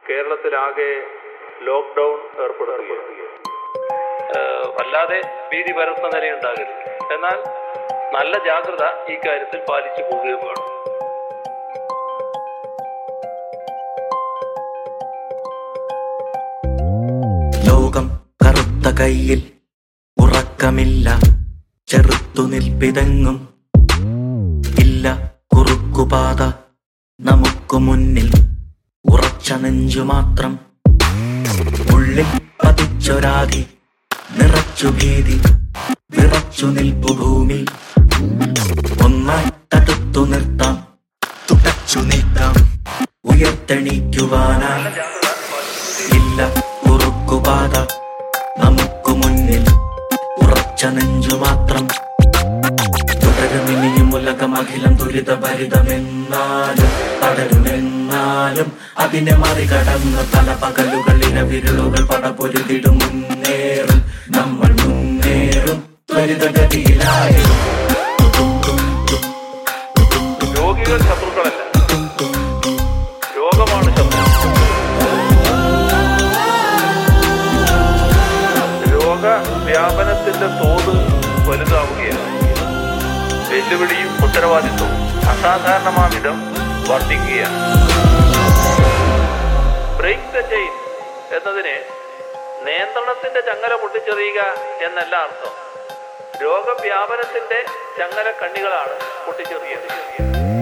കേരളത്തിലാകെ lockdown ഏർപ്പെടുത്തുകയാണ് ഏഹ് വല്ലാതെ ഭീതി പരത്തുന്ന നിലയുണ്ടാകരുത് എന്നാൽ നല്ല ജാഗ്രത ഈ കാര്യത്തിൽ പാലിച്ചു പോവുകയും വേണം ലോകം കറുത്ത കയ്യിൽ ഉറക്കമില്ല ചെറുത്തു നിൽപ്പിതെങ്ങും ഇല്ല കുറുക്കുപാത നമുക്കു മുന്നിൽ ഉറച്ച നെഞ്ചു മാത്രം ഉള്ളിൽ പതിച്ചൊരാതി നിറച്ചു ഭീതി വിറച്ചു നിൽപ്പു ഭൂമി ഒന്നായി തടുത്തു നിർത്താം തുടച്ചു നീക്കാം ഉയർത്തെണീക്കുവാനായി ഇല്ല കുറുക്കുപാത നമുക്കു മുന്നിൽ ഉറച്ച നെഞ്ചു മാത്രം തുടരുമിനിയും ഉലകമഖിലം ദുരിതഭരിതമെന്നാലും തളരുമെന്നാലും അതിനെ മറികടന്ന് പല പകലുകളിലെ വിരലുകൾ പടപൊരുതിടും മുന്നേറും നമ്മൾ മുന്നേറും ത്വരിതഗതിയിലായും രോഗികൾ ശത്രുക്കളല്ല രോഗമാണ് ശത്രു രോഗവ്യാപനത്തിന്റെ തോത് വലുതാവുകയാണ് വെല്ലുവിളിയും ഉത്തരവാദിത്വവും അസാധാരണമാവിധം വർദ്ധിക്കുകയാണ് ബ്രേക്ക് ദ ചെയിൻ എന്നതിന് നിയന്ത്രണത്തിന്റെ ചങ്ങല പൊട്ടിച്ചെറിയുക എന്നല്ല അർത്ഥം രോഗവ്യാപനത്തിന്റെ ചങ്ങല കണ്ണികളാണ് പൊട്ടിച്ചെറിയുന്നത്